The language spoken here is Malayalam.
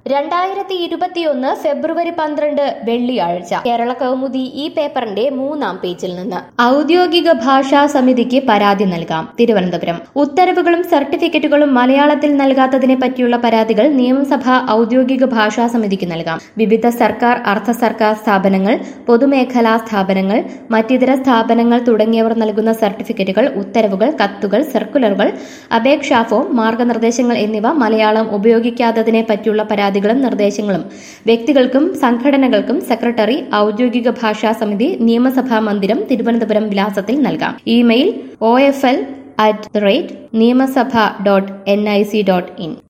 രണ്ടായിരത്തി ഇരുപത്തിയൊന്ന് ഫെബ്രുവരി പന്ത്രണ്ട് വെള്ളിയാഴ്ച കേരള കൗമുദി ഈ പേപ്പറിന്റെ മൂന്നാം പേജിൽ നിന്ന് ഔദ്യോഗിക ഭാഷാ സമിതിക്ക് പരാതി നൽകാം തിരുവനന്തപുരം ഉത്തരവുകളും സർട്ടിഫിക്കറ്റുകളും മലയാളത്തിൽ നൽകാത്തതിനെ പറ്റിയുള്ള പരാതികൾ നിയമസഭാ ഔദ്യോഗിക ഭാഷാ സമിതിക്ക് നൽകാം വിവിധ സർക്കാർ അർദ്ധ സർക്കാർ സ്ഥാപനങ്ങൾ പൊതുമേഖലാ സ്ഥാപനങ്ങൾ മറ്റിതര സ്ഥാപനങ്ങൾ തുടങ്ങിയവർ നൽകുന്ന സർട്ടിഫിക്കറ്റുകൾ ഉത്തരവുകൾ കത്തുകൾ സർക്കുലറുകൾ അപേക്ഷാ ഫോം മാർഗനിർദ്ദേശങ്ങൾ എന്നിവ മലയാളം ഉപയോഗിക്കാത്തതിനെ പറ്റിയുള്ള പരാതികളും നിർദ്ദേശങ്ങളും വ്യക്തികൾക്കും സംഘടനകൾക്കും സെക്രട്ടറി ഔദ്യോഗിക ഭാഷാ സമിതി നിയമസഭാ മന്ദിരം തിരുവനന്തപുരം വിലാസത്തിൽ നൽകാം email O F L at the rate Niyamasabha dot N I C dot in